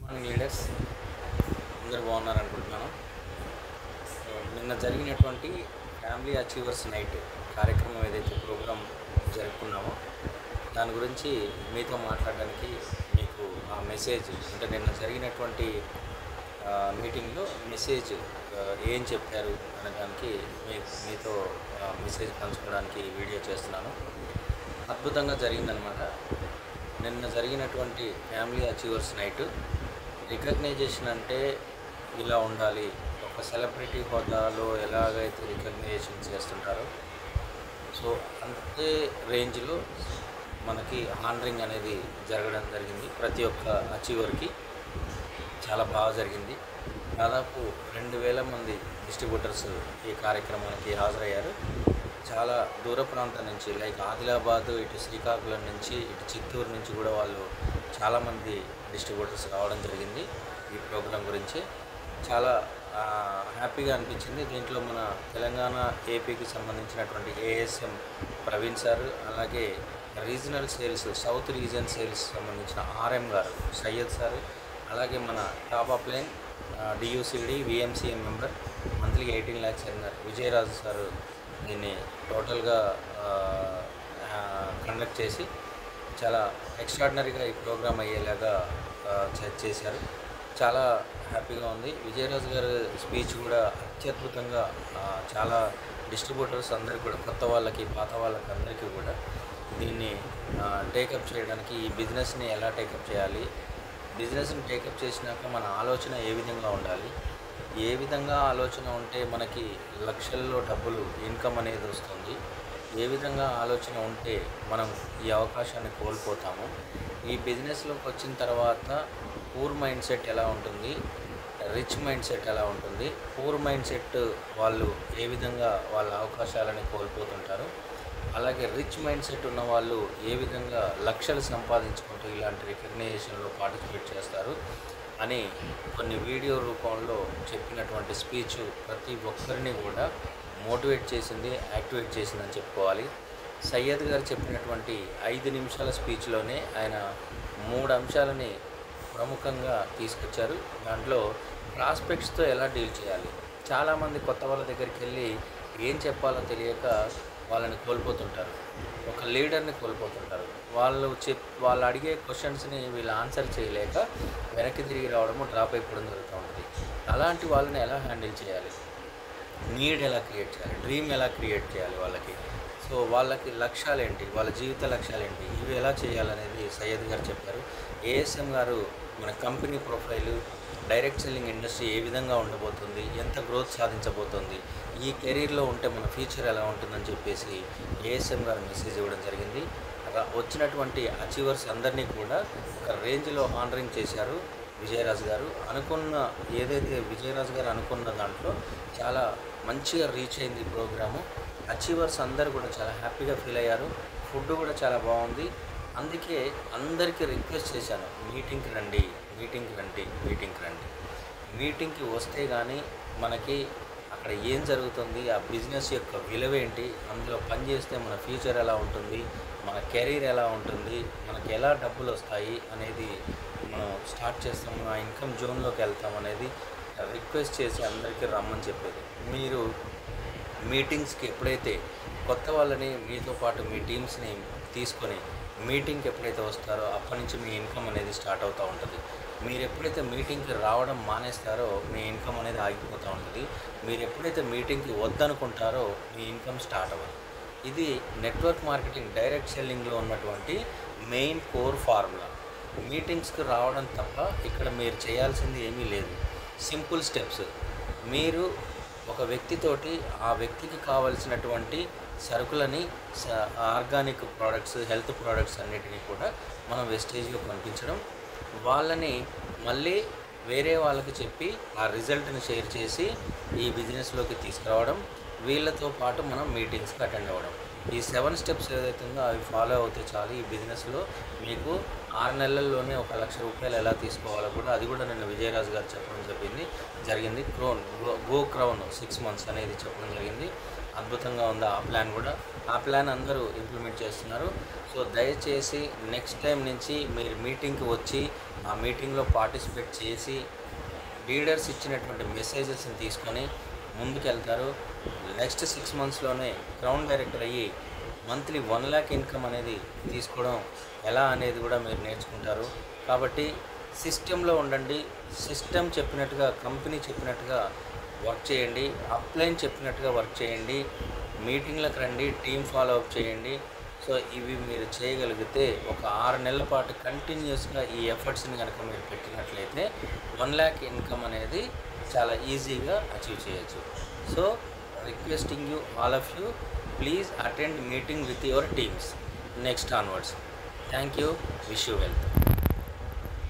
morning leaders అందరూ బాగున్నారు అనుకుంటున్నాను సో, నిన్న జరిగినటువంటి ఫ్యామిలీ అచీవర్స్ నైట్ కార్యక్రమం ఏదైతే ప్రోగ్రామ్ జరుపుకున్నామో దాని గురించి మీతో మాట్లాడడానికి మీకు ఆ మెసేజ్ అంటే నిన్న జరిగినటువంటి ఆ, మీటింగ్లో మెసేజ్ ఆ, ఏం చెప్పారు అనే దానికి మీ మీతో ఆ, మెసేజ్ పంచుకోవడానికి వీడియో చేస్తున్నాను అద్భుతంగా జరిగిందనమాట నిన్న జరిగినటువంటి ఫ్యామిలీ అచీవర్స్ నైట్ రికగ్నైజేషన్ అంటే ఇలా ఉండాలి ఒక సెలబ్రిటీ హోదాలో ఎలాగైతే రికగ్నైజేషన్ చేస్తుంటారో సో అంతే రేంజ్లో మనకి హానరింగ్ అనేది జరగడం జరిగింది ప్రతి ఒక్క అచీవర్కి చాలా బాగా జరిగింది దాదాపు రెండు వేల మంది డిస్ట్రిబ్యూటర్స్ ఈ కార్యక్రమానికి హాజరయ్యారు చాలా దూర ప్రాంతం నుంచి లైక్ ఆదిలాబాద్ ఇటు శ్రీకాకుళం నుంచి ఇటు చిత్తూరు నుంచి కూడా వాళ్ళు చాలామంది డిస్ట్రిబ్యూటర్స్ రావడం జరిగింది ఈ ప్రోగ్రాం గురించి చాలా ఆ, హ్యాపీగా అనిపించింది దీంట్లో మన తెలంగాణ ఏపీకి సంబంధించినటువంటి ఏఎస్ఎం ప్రవీణ్ సార్ అలాగే regional sales south region sales సంబంధించిన ఆర్ఎం గారు సయ్యద్ సార్ అలాగే మన టాప్ అప్ లైన్ డియూసిడి విఎంసీఎం మెంబర్ మంత్లీ ఎయిటీన్ ల్యాక్స్ అన్నారు విజయరాజు సార్ దీన్ని టోటల్గా కండక్ట్ చేసి చాలా ఎక్స్ట్రాడినరీగా ఈ ప్రోగ్రామ్ అయ్యేలాగా ఆ, చే- చేశారు చాలా హ్యాపీగా ఉంది విజయరాజు గారి స్పీచ్ కూడా అత్యద్భుతంగా ఆ, చాలా డిస్ట్రిబ్యూటర్స్ అందరికీ కూడా కొత్త వాళ్ళకి పాత వాళ్ళకి అందరికీ కూడా దీన్ని టేకప్ చేయడానికి ఈ బిజినెస్ని ఎలా టేకప్ చేయాలి బిజినెస్ని టేకప్ చేసినాక మన ఆలోచన ఏ విధంగా ఉండాలి ఏ విధంగా ఆలోచన ఉంటే మనకి లక్షల్లో డబ్బులు ఇన్కమ్ అనేది వస్తుంది ఏ విధంగా ఆలోచన ఉంటే మనం ఈ అవకాశాన్ని కోల్పోతాము ఈ బిజినెస్లోకి వచ్చిన తర్వాత పూర్ మైండ్ సెట్ ఎలా ఉంటుంది రిచ్ మైండ్ సెట్ ఎలా ఉంటుంది పూర్ మైండ్ సెట్ వాళ్ళు ఏ విధంగా వాళ్ళ అవకాశాలని కోల్పోతుంటారు అలాగే రిచ్ మైండ్ సెట్ ఉన్న వాళ్ళు ఏ విధంగా లక్షలు సంపాదించుకుంటూ ఇలాంటి రికగ్నైజేషన్లో పార్టిసిపేట్ చేస్తారు అని కొన్ని వీడియో రూపంలో చెప్పినటువంటి స్పీచ్ ప్రతి ఒక్కరిని కూడా మోటివేట్ చేసింది యాక్టివేట్ చేసిందని చెప్పుకోవాలి సయ్యద్ గారు చెప్పినటువంటి ఐదు నిమిషాల స్పీచ్లోనే ఆయన మూడు అంశాలని ప్రముఖంగా తీసుకొచ్చారు దాంట్లో ప్రాస్పెక్ట్స్తో ఎలా డీల్ చేయాలి చాలామంది కొత్త వాళ్ళ దగ్గరికి వెళ్ళి ఏం చెప్పాలో తెలియక వాళ్ళని కోల్పోతుంటారు ఒక లీడర్ని కోల్పోతుంటారు వాళ్ళు చెప్ వాళ్ళు అడిగే క్వశ్చన్స్ని వీళ్ళు ఆన్సర్ చేయలేక వెనక్కి తిరిగి రావడము డ్రాప్ అయిపోవడం జరుగుతూ ఉంటుంది అలాంటి వాళ్ళని ఎలా హ్యాండిల్ చేయాలి నీడ్ ఎలా క్రియేట్ చేయాలి డ్రీమ్ ఎలా క్రియేట్ చేయాలి వాళ్ళకి సో వాళ్ళకి లక్ష్యాలు ఏంటి వాళ్ళ జీవిత లక్ష్యాలు ఏంటి ఇవి ఎలా చేయాలనేది సయ్యద్ గారు చెప్పారు ఏఎస్ఎం గారు మన company profile direct selling industry ఏ విధంగా ఉండబోతుంది ఎంత గ్రోత్ సాధించబోతుంది ఈ కెరీర్లో ఉంటే మన ఫ్యూచర్ ఎలా ఉంటుందని చెప్పేసి ఏఎస్ఎం గారు మెసేజ్ ఇవ్వడం జరిగింది రా- వచ్చినటువంటి అచీవర్స్ అందరినీ కూడా ఒక రేంజ్లో ఆనరింగ్ చేశారు విజయరాజు గారు అనుకున్న ఏదైతే విజయరాజు గారు అనుకున్న దాంట్లో చాలా మంచిగా రీచ్ అయింది ఈ ప్రోగ్రాము అచీవర్స్ అందరూ కూడా చాలా హ్యాపీగా ఫీల్ అయ్యారు ఫుడ్ కూడా చాలా బాగుంది అందుకే అందరికీ రిక్వెస్ట్ చేశాను మీటింగ్కి రండి మీటింగ్కి రండి మీటింగ్కి రండి మీటింగ్కి వస్తే కానీ మనకి అక్కడ ఏం జరుగుతుంది ఆ బిజినెస్ యొక్క విలువ ఏంటి అందులో పని చేస్తే మన ఫ్యూచర్ ఎలా ఉంటుంది మన కెరీర్ ఎలా ఉంటుంది మనకి ఎలా డబ్బులు వస్తాయి అనేది మనం స్టార్ట్ చేస్తాము ఆ ఇన్కమ్ జోన్లోకి వెళ్తాం అనేది రిక్వెస్ట్ చేసి అందరికీ రమ్మని చెప్పేది మీరు మీటింగ్స్కి ఎప్పుడైతే కొత్త వాళ్ళని మీతో పాటు మీ టీమ్స్ని తీసుకొని మీటింగ్కి ఎప్పుడైతే వస్తారో అప్పటి నుంచి మీ ఇన్కమ్ అనేది స్టార్ట్ అవుతూ ఉంటుంది మీరు ఎప్పుడైతే మీటింగ్కి రావడం మానేస్తారో మీ ఇన్కమ్ అనేది ఆగిపోతూ ఉంటుంది మీరు ఎప్పుడైతే మీటింగ్కి వద్దనుకుంటారో మీ ఇన్కమ్ స్టార్ట్ అవ్వదు ఇది నెట్వర్క్ మార్కెటింగ్ డైరెక్ట్ సెల్లింగ్లో ఉన్నటువంటి మెయిన్ కోర్ ఫార్ములా మీటింగ్స్కి రావడం తప్ప ఇక్కడ మీరు చేయాల్సింది ఏమీ లేదు సింపుల్ స్టెప్స్ మీరు ఒక వ్యక్తితోటి ఆ వ్యక్తికి కావలసినటువంటి సరుకులని స- ఆర్గానిక్ ప్రోడక్ట్స్ హెల్త్ ప్రోడక్ట్స్ అన్నిటినీ కూడా మనం వెస్టేజ్లో పంపించడం వాళ్ళని మళ్ళీ వేరే వాళ్ళకి చెప్పి ఆ రిజల్ట్ని షేర్ చేసి ఈ బిజినెస్లోకి తీసుకురావడం వీళ్ళతో పాటు మనం మీటింగ్స్కి అటెండ్ అవ్వడం ఈ సెవెన్ స్టెప్స్ ఏదైతే ఉందో అవి ఫాలో అవుతే చాలు ఈ బిజినెస్లో మీకు ఆరు నెలల్లోనే ఒక లక్ష రూపాయలు ఎలా తీసుకోవాలో కూడా అది కూడా నిన్న విజయరాజు గారు చెప్పడం జరిగింది జరిగింది crown go- go crown six months అనేది చెప్పడం జరిగింది అద్భుతంగా ఉంది ఆ ప్లాన్ కూడా ఆ ప్లాన్ అందరూ ఇంప్లిమెంట్ చేస్తున్నారు సో దయచేసి నెక్స్ట్ టైం నుంచి మీరు మీటింగ్కి వచ్చి ఆ మీటింగ్లో పార్టిసిపేట్ చేసి లీడర్స్ ఇచ్చినటువంటి మెసేజెస్ని తీసుకొని ముందుకెళ్తారు నెక్స్ట్ సిక్స్ మంత్స్లోనే గ్రౌండ్ డైరెక్టర్ అయ్యి మంత్లీ వన్ ల్యాక్ ఇన్కమ్ అనేది తీసుకోవడం ఎలా అనేది కూడా మీరు నేర్చుకుంటారు కాబట్టి సిస్టంలో ఉండండి సిస్టమ్ చెప్పినట్టుగా కంపెనీ చెప్పినట్టుగా వర్క్ చేయండి అప్లైన్ చెప్పినట్టుగా వర్క్ చేయండి మీటింగ్లకు రండి టీం ఫాలో అప్ చేయండి సో ఇవి మీరు చేయగలిగితే ఒక ఆరు నెలల పాటు కంటిన్యూస్గా ఈ ఎఫర్ట్స్ని కనుక మీరు పెట్టినట్లయితే వన్ ల్యాక్ ఇన్కమ్ అనేది చాలా ఈజీగా అచీవ్ చేయొచ్చు so requesting you all of you please attend meeting with your teams next onwards thank you wish you wealth